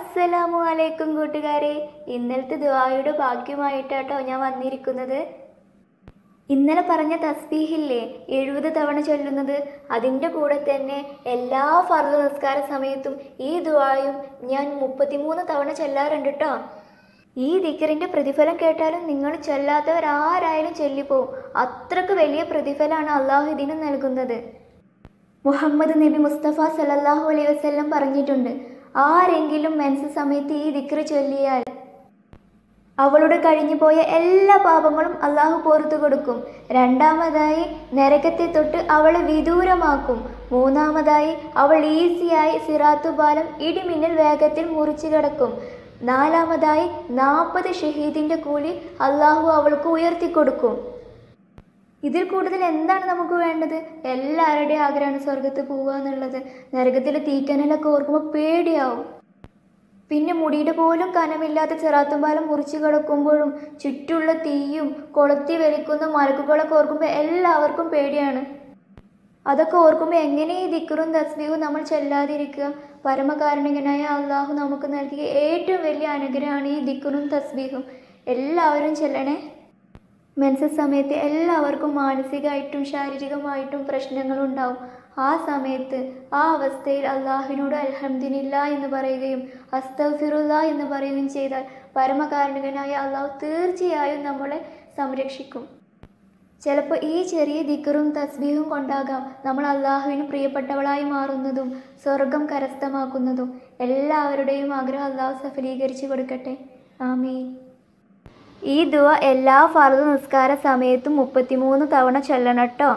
അസ്സലാമു അലൈക്കും കൂട്ടുകാരെ ഇന്നലത്തെ ദുആയുടെ ഭാഗ്യമായിട്ടാട്ടോ ഞാൻ വന്നിരിക്കുന്നത് ഇന്നലെ പറഞ്ഞ തസ്ബീഹില്ലേ എഴുപത് തവണ ചൊല്ലുന്നത് അതിൻ്റെ കൂടെ തന്നെ എല്ലാ ഫർദ് നിസ്കാര സമയത്തും ഈ ദുആയും ഞാൻ മുപ്പത്തിമൂന്ന് തവണ ചൊല്ലാറുണ്ട് കേട്ടോ ഈ ദിക്കറിൻ്റെ പ്രതിഫലം കേട്ടാലും നിങ്ങൾ ചൊല്ലാത്തവർ ആരായാലും ചൊല്ലിപ്പോവും അത്രക്ക് വലിയ പ്രതിഫലമാണ് അള്ളാഹു ഇതിന് നൽകുന്നത് മുഹമ്മദ് നബി മുസ്തഫ സല്ലല്ലാഹു അലൈഹി വസല്ലം പറഞ്ഞിട്ടുണ്ട് ആരെങ്കിലും മെൻസ് സമയത്ത് ഈ ദിക്റ് ചൊല്ലിയാൽ അവളുടെ കഴിഞ്ഞുപോയ എല്ലാ പാപങ്ങളും അള്ളാഹു പുറത്തു കൊടുക്കും രണ്ടാമതായി നരകത്തെ തൊട്ട് അവളെ വിദൂരമാക്കും മൂന്നാമതായി അവൾ ഈസിയായി സിറാത്തു പാലം ഇടിമിന്നൽ വേഗത്തിൽ മുറിച്ചു കിടക്കും നാലാമതായി നാൽപ്പത് ഷഹീദിൻ്റെ കൂലി അള്ളാഹു അവൾക്ക് ഉയർത്തിക്കൊടുക്കും ഇതിൽ കൂടുതൽ എന്താണ് നമുക്ക് വേണ്ടത് എല്ലാവരുടെയും ആഗ്രഹമാണ് സ്വർഗത്ത് പോവുക എന്നുള്ളത് നരകത്തിലെ തീക്കനലൊക്കെ ഓർക്കുമ്പോൾ പേടിയാവും പിന്നെ മുടിയുടെ പോലും കനമില്ലാത്ത ചെറാത്തുംപാലം മുറിച്ചു കിടക്കുമ്പോഴും ചുറ്റുള്ള തീയും കൊളുത്തി വലിക്കുന്ന മലക്കുകളൊക്കെ ഓർക്കുമ്പോൾ എല്ലാവർക്കും പേടിയാണ് അതൊക്കെ ഓർക്കുമ്പോൾ എങ്ങനെ ഈ ദിക്കറും തസ്ബീഹും നമ്മൾ ചെല്ലാതിരിക്കുക പരമകാരുണികനായ അള്ളാഹു നമുക്ക് നൽകിയ ഏറ്റവും വലിയ അനുഗ്രഹമാണ് ഈ ദിക്കറും തസ്ബീഹും എല്ലാവരും ചെല്ലണേ മെൻസസ് സമയത്ത് എല്ലാവർക്കും മാനസികമായിട്ടും ശാരീരികമായിട്ടും പ്രശ്നങ്ങളുണ്ടാവും ആ സമയത്ത് ആ അവസ്ഥയിൽ അള്ളാഹുവിനോട് അൽഹംദിനില്ല എന്ന് പറയുകയും അസ്തഫിറുല്ല എന്ന് പറയുകയും ചെയ്താൽ പരമകാരുണികനായ അള്ളാഹു തീർച്ചയായും നമ്മളെ സംരക്ഷിക്കും ചിലപ്പോൾ ഈ ചെറിയ ദിക്കറും തസ്ബീഹും കൊണ്ടാകാം നമ്മൾ അള്ളാഹുവിന് പ്രിയപ്പെട്ടവളായി മാറുന്നതും സ്വർഗം കരസ്ഥമാക്കുന്നതും എല്ലാവരുടെയും ആഗ്രഹം അള്ളാഹു സഫലീകരിച്ചു കൊടുക്കട്ടെ ആമീൻ ഈ ദുവ എല്ലാ ഫർദ് നിസ്കാര സമയത്തും മുപ്പത്തിമൂന്ന് തവണ ചൊല്ലണം കേട്ടോ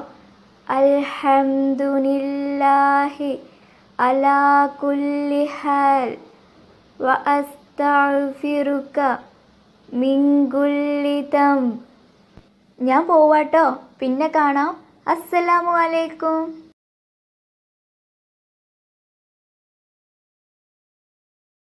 അൽഹംദുലില്ലാഹി അലാ കുല്ലി ഹാൽ വ അസ്തഗ്ഫിറുക മിൻ കുല്ലി ദംബ് ഞാൻ പോവാട്ടോ പിന്നെ കാണാം അസ്സലാമു അലൈക്കും